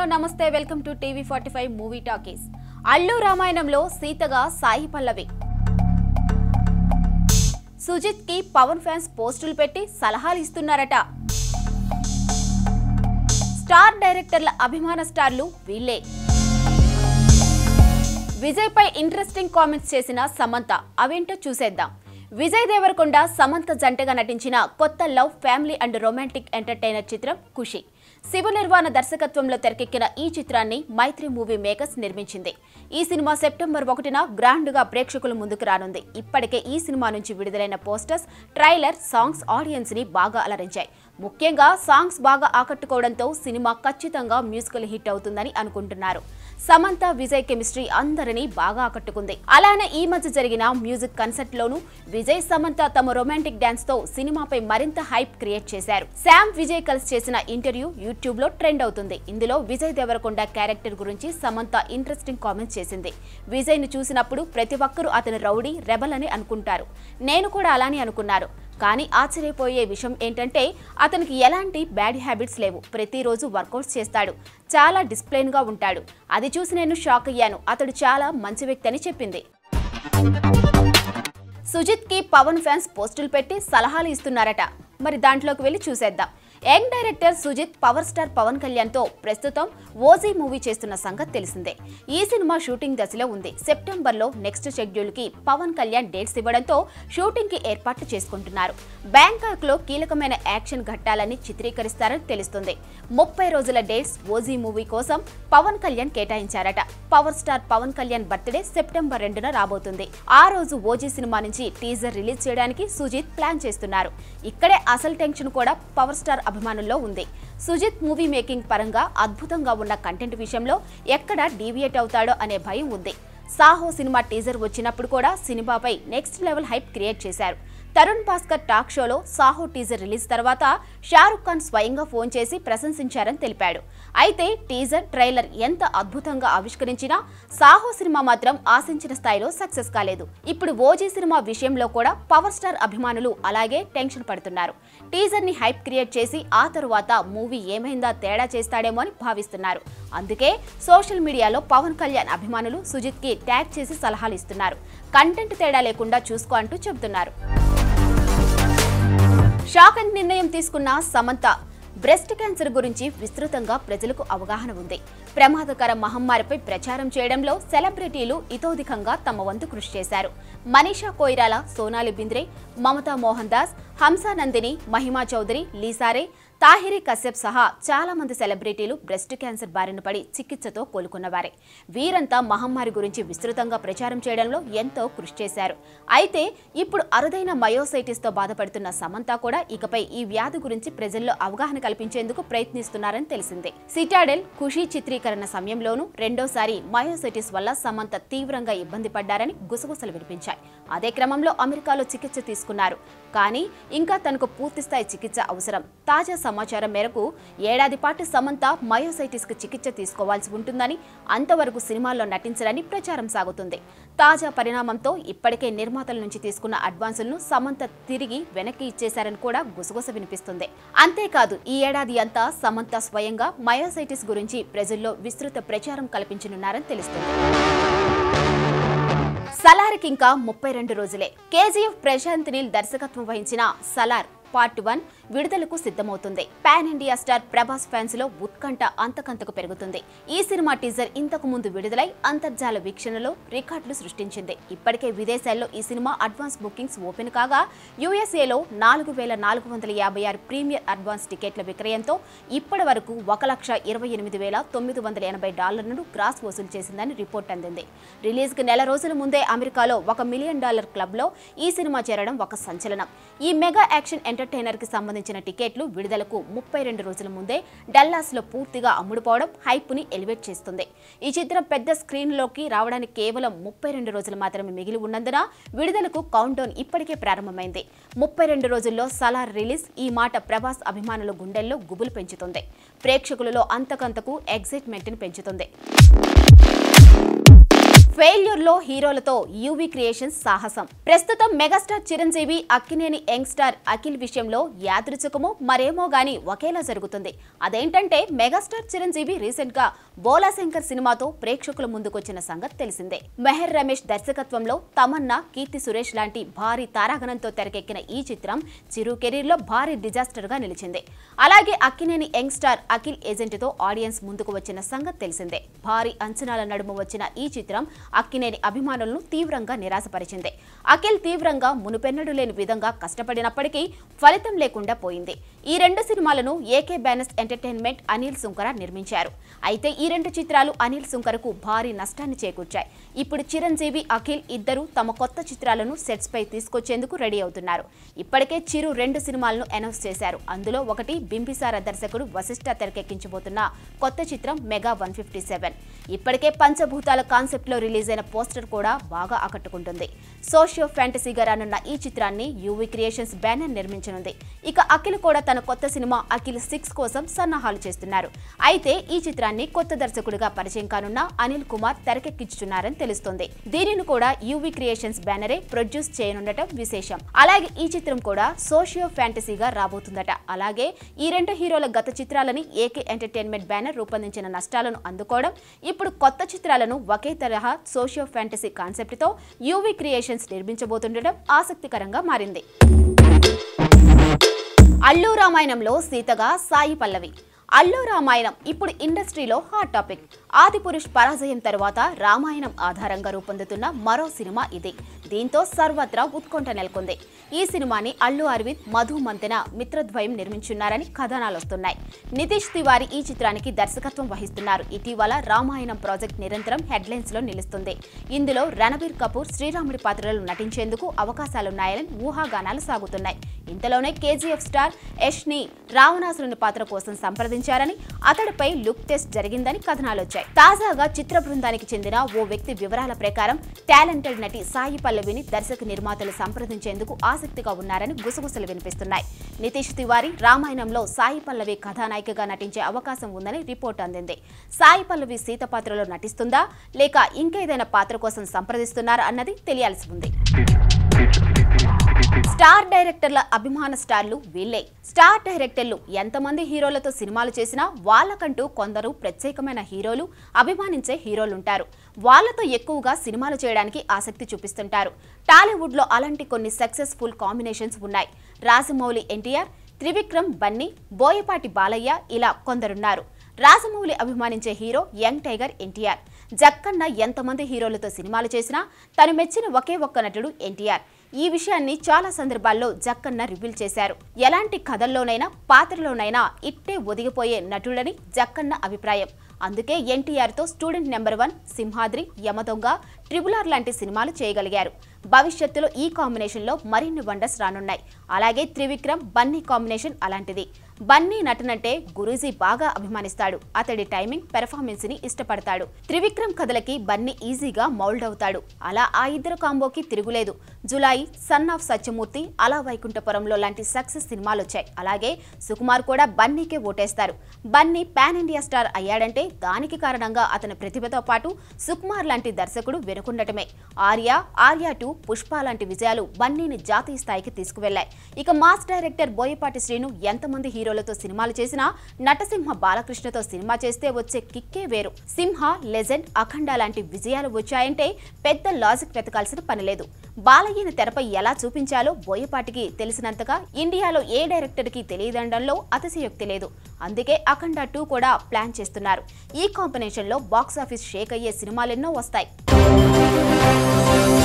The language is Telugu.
నమస్తే welcome to TV forty five movie talkies Allu రామాయణంలో సీతగా సాయి పల్లవి సుజిత్ కి పవన్ ఫ్యాన్స్ పోస్టులు పెట్టి సలహాలు ఇస్తున్నారట స్టార్ డైరెక్టర్ల అభిమాన స్టార్లు వీళ్ళే విజయ్ పై ఇంట్రెస్టింగ్ కామెంట్స్ చేసిన సమంత అవేంటో చూసేద్దాం విజయ్ దేవరకొండ సమంత జంటగా నటించిన కొత్త love family and romantic entertainer చిత్రం ఖుషి శివ నిర్వాణ దర్శకత్వంలో తెరకెక్కిన ఈ చిత్రాన్ని మైత్రి మూవీ మేకర్స్ నిర్మించింది ఈ సినిమా సెప్టెంబర్ ఒకటిన గ్రాండ్ గా ప్రేక్షకుల ముందుకు రానుంది ఇప్పటికే ఈ సినిమా నుంచి విడుదలైన పోస్టర్స్ ట్రైలర్ సాంగ్స్ ఆడియన్స్ ని బాగా అలరించాయి ముఖ్యంగా సాంగ్స్ బాగా ఆకట్టుకోవడంతో సినిమా ఖచ్చితంగా మ్యూజికల్ హిట్ అవుతుందని అనుకుంటున్నారు సమంత విజయ్ కెమిస్ట్రీ అందరినీ బాగా ఆకట్టుకుంది అలానే ఈ మధ్య జరిగిన మ్యూజిక్ కన్సర్ట్ లోను విజయ్ సమంత తమ రొమాంటిక్ డాన్స్ తో సినిమాపై మరింత హైప్ క్రియేట్ చేశారు శామ్ విజయ్ కలిసి చేసిన ఇంటర్వ్యూ యూట్యూబ్ లో ట్రెండ్ అవుతుంది ఇందులో విజయ్ దేవరకొండ క్యారెక్టర్ గురించి సమంత ఇంట్రెస్టింగ్ కామెంట్స్ చేసింది విజయ్ ని చూసినప్పుడు ప్రతి ఒక్కరూ అతను రౌడీ రెబల్ అని అనుకుంటారు నేను కూడా అలానే అనుకున్నారు కానీ ఆశ్చర్యపోయే విషయం ఏంటంటే అతనికి ఎలాంటి బ్యాడ్ హ్యాబిట్స్ లేవు ప్రతిరోజు వర్కౌట్స్ చేస్తాడు చాలా డిసిప్లైన్ గా ఉంటాడు అది చూసి నేను షాక్ అయ్యాను అతడు చాలా మంచి వ్యక్తి అని చెప్పింది సుజిత్ కి పవన్ ఫ్యాన్స్ పోస్టులు పెట్టి సలహాలు ఇస్తున్నారట మరి దాంట్లోకి వెళ్ళి చూసేద్దాం young director Sujeeth power star Pawan Kalyan తో ప్రస్తుతం ఓజీ మూవీ చేస్తున్న సంగతి తెలిసిందే ఈ సినిమా షూటింగ్ దశలో ఉంది సెప్టెంబర్ లో నెక్స్ట్ షెడ్యూల్ కి పవన్ కళ్యాణ్ డేట్స్ ఇవ్వడంతో షూటింగ్ కి ఏర్పాట్లు చేసుకుంటున్నారు బ్యాంకాక్ లో కీలకమైన యాక్షన్ ఘట్టాలని చిత్రీకరిస్తారని తెలుస్తుంది ముప్పై రోజుల డేట్స్ ఓజీ మూవీ కోసం పవన్ కళ్యాణ్ కేటాయించారట power star Pawan Kalyan birthday September రెండున రాబోతుంది ఆ రోజు ఓజీ సినిమా నుంచి టీజర్ రిలీజ్ చేయడానికి సుజిత్ ప్లాన్ చేస్తున్నారు ఇక్కడే అసలు టెన్షన్ కూడా పవర్ స్టార్ అభిమానుల్లో ఉంది సుజిత్ మూవీ మేకింగ్ పరంగా అద్భుతంగా ఉన్న కంటెంట్ విషయంలో ఎక్కడ డీవియేట్ అవుతాడో అనే భయం ఉంది సాహో సినిమా టీజర్ వచ్చినప్పుడు కూడా సినిమాపై నెక్స్ట్ లెవెల్ హైప్ క్రియేట్ చేశారు తరుణ్ భాస్కర్ టాక్ షోలో సాహో టీజర్ రిలీజ్ తర్వాత షారుఖ్ ఖాన్ స్వయంగా ఫోన్ చేసి ప్రశంసించారని తెలిపాడు అయితే టీజర్ ట్రైలర్ ఎంత అద్భుతంగా ఆవిష్కరించినా సాహో సినిమా మాత్రం ఆశించిన స్థాయిలో సక్సెస్ కాలేదు ఇప్పుడు ఓజీ సినిమా విషయంలో కూడా పవర్ స్టార్ అభిమానులు అలాగే టెన్షన్ పడుతున్నారు టీజర్ ని హైప్ క్రియేట్ చేసి ఆ తరువాత మూవీ ఏమైందా తేడా చేస్తాడేమో అని భావిస్తున్నారు అందుకే సోషల్ మీడియాలో పవన్ కళ్యాణ్ అభిమానులు సుజిత్ కి ట్యాగ్ చేసి సలహాలు ఇస్తున్నారు కంటెంట్ తేడా లేకుండా చూసుకో అంటూ చెబుతున్నారు షాకింగ్ నిర్ణయం తీసుకున్న సమంత బ్రెస్ట్ క్యాన్సర్ గురించి విస్తృతంగా ప్రజలకు అవగాహన ఉంది ప్రమాదకర మహమ్మారిపై ప్రచారం చేయడంలో సెలబ్రిటీలు ఇతోధికంగా తమ వంతు కృషి చేశారు మనీషా కోయిరాల సోనాలి బింద్రే మమతా మోహన్ దాస్ హంసానందిని మహిమా చౌదరి లీసారే తాహిరి కశ్యప్ సహా చాలా మంది సెలబ్రిటీలు బ్రెస్ట్ క్యాన్సర్ బారిన పడి చికిత్సతో కోలుకున్నవారే వీరంతా మహమ్మారి గురించి విస్తృతంగా ప్రచారం చేయడంలో ఎంతో కృషి చేశారు అయితే ఇప్పుడు అరుదైన మయోసైటిస్ తో బాధపడుతున్న సమంత కూడా ఇకపై ఈ వ్యాధి గురించి ప్రజల్లో అవగాహన కల్పించేందుకు ప్రయత్నిస్తున్నారని తెలిసిందే సిటాడెల్ ఖుషీ చిత్రీకరణ సమయంలోనూ రెండోసారి మయోసైటిస్ వల్ల సమంత తీవ్రంగా ఇబ్బంది పడ్డారని గుసగుసలు వినిపించాయి అదే క్రమంలో అమెరికాలో చికిత్స తీసుకున్నారు కానీ ఇంకా తనకు పూర్తిస్థాయి చికిత్స అవసరం తాజా సమాచారం మేరకు ఏడాది పాటు సమంత మయోసైటిస్ కు చికిత్స తీసుకోవాల్సి ఉంటుందని అంతవరకు సినిమాల్లో నటించరని ప్రచారం సాగుతుంది తాజా పరిణామంతో ఇప్పటికే నిర్మాతల నుంచి తీసుకున్న అడ్వాన్సులను సమంత తిరిగి వెనక్కి ఇచ్చేశారని కూడా గుసగుస వినిపిస్తుంది అంతేకాదు ఈ ఏడాది అంతా సమంత స్వయంగా మయోసైటిస్ గురించి ప్రజల్లో విస్తృత ప్రచారం కల్పించనున్నారని తెలుస్తుంది సలార్కి ఇంకా ముప్పై రెండు రోజులే కేజీఎఫ్ ప్రశాంత్ నీల్ దర్శకత్వం వహించిన సలార్ పార్ట్ వన్ విడుదలకు సిద్ధమవుతుంది pan India star Prabhas fans లో ఉత్కంఠ అంతకంతకు పెరుగుతుంది ఈ సినిమా టీజర్ ఇంతకు ముందు విడుదలై అంతర్జాల వీక్షణలో రికార్డులు సృష్టించింది ఇప్పటికే విదేశాల్లో ఈ సినిమా అడ్వాన్స్ బుకింగ్స్ ఓపెన్ కాగా యుఎస్ఏలో నాలుగు వేల నాలుగు వందల యాభై ఆరు ప్రీమియర్ అడ్వాన్స్ టికెట్ల విక్రయంతో ఇప్పటి వరకు ఒక లక్ష ఇరవై ఎనిమిది వేల తొమ్మిది వందల ఎనభై డాలర్లను గ్రాస్ వసూలు చేసిందని రిపోర్ట్ అందింది రిలీజ్ కి నెల రోజుల ముందే అమెరికాలో ఒక మిలియన్ డాలర్ క్లబ్ లో ఈ సినిమా చేరడం ఒక సంచలనం ఈ మెగా యాక్షన్ ఎంటర్టైనర్ కి సంబంధించిన టికెట్లు విడుదలకు ముప్పై రెండు రోజుల ముందే డల్లాస్ లో పూర్తిగా అమ్ముడుపోవడం హైప్ ని ఎలివేట్ చేస్తుంది ఈ చిత్రం పెద్ద స్క్రీన్ లోకి రావడానికి కేవలం ముప్పై రెండు రోజులు మాత్రమే మిగిలి ఉన్నందున విడుదలకు కౌంట్ డౌన్ ఇప్పటికే ప్రారంభమైంది ముప్పై రెండు రోజుల్లో సలార్ రిలీజ్ ఈ మాట ప్రభాస్ అభిమానుల గుండెల్లో గుబులు పెంచుతుంది ప్రేక్షకులలో అంతకంతకు ఎగ్జైట్మెంట్ ని పెంచుతుంది ఫెయిల్యూర్ లో హీరోలతో యూవీ క్రియేషన్స్ సాహసం ప్రస్తుతం megastar Chiranjeevi Akkineni young star Akhil విషయంలో యాదృచ్ఛికమో మరేమో గాని ఒకేలా జరుగుతుంది అదేంటంటే మెగాస్టార్ చిరంజీవి రీసెంట్ గా బోలాశంకర్ సినిమాతో ప్రేక్షకుల ముందుకొచ్చిన సంగతి తెలిసిందే మెహర్ రమేష్ దర్శకత్వంలో తమన్నా కీర్తి సురేష్ లాంటి భారీ తారాగణంతో తెరకెక్కిన ఈ చిత్రం చిరు కెరీర్ లో భారీ డిజాస్టర్ గా నిలిచింది అలాగే Akkineni young star Akhil agent తో ఆడియన్స్ ముందుకు వచ్చిన సంగతి తెలిసిందే భారీ అంచనాల నడుమ వచ్చిన ఈ చిత్రం అక్కినేని అభిమానులను తీవ్రంగా నిరాశపరిచింది అఖిల్ తీవ్రంగా మునుపెన్నడు లేని విధంగా కష్టపడినప్పటికీ ఫలితం లేకుండా పోయింది ఈ రెండు సినిమాలను AK banners entertainment Anil Sunkara నిర్మించారు అయితే ఈ రెండు చిత్రాలు అనిల్ సుంకరకు భారీ నష్టాన్ని చేకూర్చాయి ఇప్పుడు చిరంజీవి అఖిల్ ఇద్దరు తమ కొత్త చిత్రాలను సెట్స్ పై తీసుకొచ్చేందుకు రెడీ అవుతున్నారు ఇప్పటికే చిరు రెండు సినిమాలను అనౌన్స్ చేశారు అందులో ఒకటి బింబిసార దర్శకుడు వశిష్ఠ తెరకెక్కించబోతున్న కొత్త చిత్రం మెగా వన్ ఫిఫ్టీ సెవెన్ ఇప్పటికే పంచభూతాల కాన్సెప్ట్ లో రిలీజ్ అయిన పోస్టర్ కూడా బాగా ఆకట్టుకుంటుంది సోషియో ఫ్యాంటసీగా రానున్న ఈ చిత్రాన్ని యూవీ క్రియేషన్స్ బ్యానర్ నిర్మించనుంది ఇక అఖిల్ కూడా తన కొత్త సినిమా అఖిల్ సిక్స్ కోసం సన్నాహాలు చేస్తున్నారు అయితే ఈ చిత్రాన్ని కొత్త దర్శకుడిగా పరిచయం కానున్న అనిల్ కుమార్ తెరకెక్కించుతున్నారని తెలుస్తోంది దీనిని కూడా యూవీ క్రియేషన్స్ బ్యానరే ప్రొడ్యూస్ చేయనుండటం విశేషం అలాగే ఈ చిత్రం కూడా సోషియో ఫ్యాంటసీగా రాబోతుందట అలాగే ఈ రెండు హీరోల గత చిత్రాలని ఏకే ఎంటర్టైన్మెంట్ బ్యానర్ రూపొందించిన నష్టాలను అందుకోవడం ఇప్పుడు కొత్త చిత్రాలను ఒకే తరహా సోషియో ఫ్యాంటసీ కాన్సెప్ట్తో యూవీ క్రియేషన్స్ నిర్మించబోతుండటం ఆసక్తికరంగా మారింది అల్లు రామాయణంలో సీతగా సాయి పల్లవి అల్లు రామాయణం ఇప్పుడు ఇండస్ట్రీలో హాట్ టాపిక్ ఆదిపురుష్ పరాజయం తర్వాత రామాయణం ఆధారంగా రూపొందుతున్న మరో సినిమా ఇది దీంతో సర్వత్రా ఉత్కంఠ నెలకొంది ఈ సినిమాని అల్లు అరవింద్ మధు మంతెన మిత్రద్వయం నిర్మించున్నారని కథనాలు వస్తున్నాయి నితీష్ తివారీ ఈ చిత్రానికి దర్శకత్వం వహిస్తున్నారు ఇటీవల రామాయణం ప్రాజెక్ట్ నిరంతరం హెడ్లైన్స్ లో నిలుస్తుంది ఇందులో రణబీర్ కపూర్ శ్రీరాముడి పాత్రలో నటించేందుకు అవకాశాలున్నాయని ఊహాగానాలు సాగుతున్నాయి ఇంతలోనే కేజీఎఫ్ స్టార్ యష్ ని రావణాసురుని పాత్ర కోసం సంప్రదించారని అతడిపై లుక్ టెస్ట్ జరిగిందని కథనాలు వచ్చాయి తాజాగా చిత్ర బృందానికి చెందిన ఓ వ్యక్తి వివరాల ప్రకారం టాలెంటెడ్ నటి సాయి పల్లవిని దర్శక నిర్మాతలు సంప్రదించేందుకు ఆసక్తిగా ఉన్నారని గుసగుసలు వినిపిస్తున్నాయి నితీష్ తివారీ రామాయణంలో సాయి పల్లవి కథానాయికగా నటించే అవకాశం ఉందని రిపోర్ట్ అందింది సాయి పల్లవి సీత పాత్రలో నటిస్తుందా లేక ఇంకేదైనా పాత్ర కోసం సంప్రదిస్తున్నారా అన్నది తెలియాల్సి ఉంది స్టార్ డైరెక్టర్ల అభిమాన స్టార్లు వీళ్ళే స్టార్ డైరెక్టర్లు ఎంతమంది హీరోలతో సినిమాలు చేసినా వాళ్ళకంటూ కొందరు ప్రత్యేకమైన హీరోలు అభిమానించే హీరోలుంటారు వాళ్ళతో ఎక్కువగా సినిమాలు చేయడానికి ఆసక్తి చూపిస్తుంటారు టాలీవుడ్లో అలాంటి కొన్ని సక్సెస్ఫుల్ కాంబినేషన్స్ ఉన్నాయి రాజమౌళి ఎన్టీఆర్ త్రివిక్రమ్ బన్నీ బోయపాటి బాలయ్య ఇలా కొందరున్నారు రాజమౌళి అభిమానించే hero young tiger NTR Jakkanna ఎంతమంది హీరోలతో సినిమాలు చేసినా తను మెచ్చిన ఒకే ఒక్క నటుడు ఎన్టీఆర్ ఈ విషయాన్ని చాలా సందర్భాల్లో జక్కన్న రివీల్ చేశారు ఎలాంటి కథల్లోనైనా పాత్రలోనైనా ఇట్టే ఒదిగిపోయే నటుడని జక్కన్న అభిప్రాయం అందుకే ఎన్టీఆర్తో student number one Simhadri Yamadonga triple R లాంటి సినిమాలు చేయగలిగారు భవిష్యత్తులో ఈ కాంబినేషన్లో మరిన్ని వండర్స్ రానున్నాయి అలాగే త్రివిక్రమ్ బన్నీ కాంబినేషన్ అలాంటిది బన్నీ నటనంటే గురూజీ బాగా అభిమానిస్తాడు అతడి టైమింగ్ పెర్ఫార్మెన్స్ ని ఇష్టపడతాడు త్రివిక్రమ్ కథలకి బన్నీ ఈజీగా మౌల్డ్ అవుతాడు అలా ఆ ఇద్దరు కాంబోకి తిరుగులేదు జులై సన్ ఆఫ్ సత్యమూర్తి అలా వైకుంఠపురంలో లాంటి సక్సెస్ సినిమాలు వచ్చాయి అలాగే సుకుమార్ కూడా బన్నీకే ఓటేస్తారు బన్నీ పాన్ ఇండియా స్టార్ అయ్యాడంటే దానికి కారణంగా అతని ప్రతిభతో పాటు సుకుమార్ లాంటి దర్శకుడు వెనుకుండటమే ఆర్య ఆర్య టూ పుష్ప లాంటి విజయాలు బన్నీని జాతీయ స్థాయికి తీసుకువెళ్లాయి ఇక మాస్ డైరెక్టర్ బోయపాటి శ్రీను ఎంతమంది హీరోలతో సినిమాలు చేసినా నటసింహ బాలకృష్ణతో సినిమా చేస్తే వచ్చే కిక్కే వేరు సింహ లెజెండ్ అఖండ లాంటి విజయాలు వచ్చాయంటే పెద్ద లాజిక్ వెతకాల్సిన పనిలేదు బాలయ్యని తెరపై ఎలా చూపించాలో బోయపాటికి తెలిసినంతగా ఇండియాలో ఏ డైరెక్టర్కి తెలియదండంలో అతిశయోక్తి లేదు అందుకే అఖండ టూ కూడా ప్లాన్ చేస్తున్నారు ఈ కాంబినేషన్లో బాక్సాఫీస్ షేక్ అయ్యే సినిమాలెన్నో వస్తాయి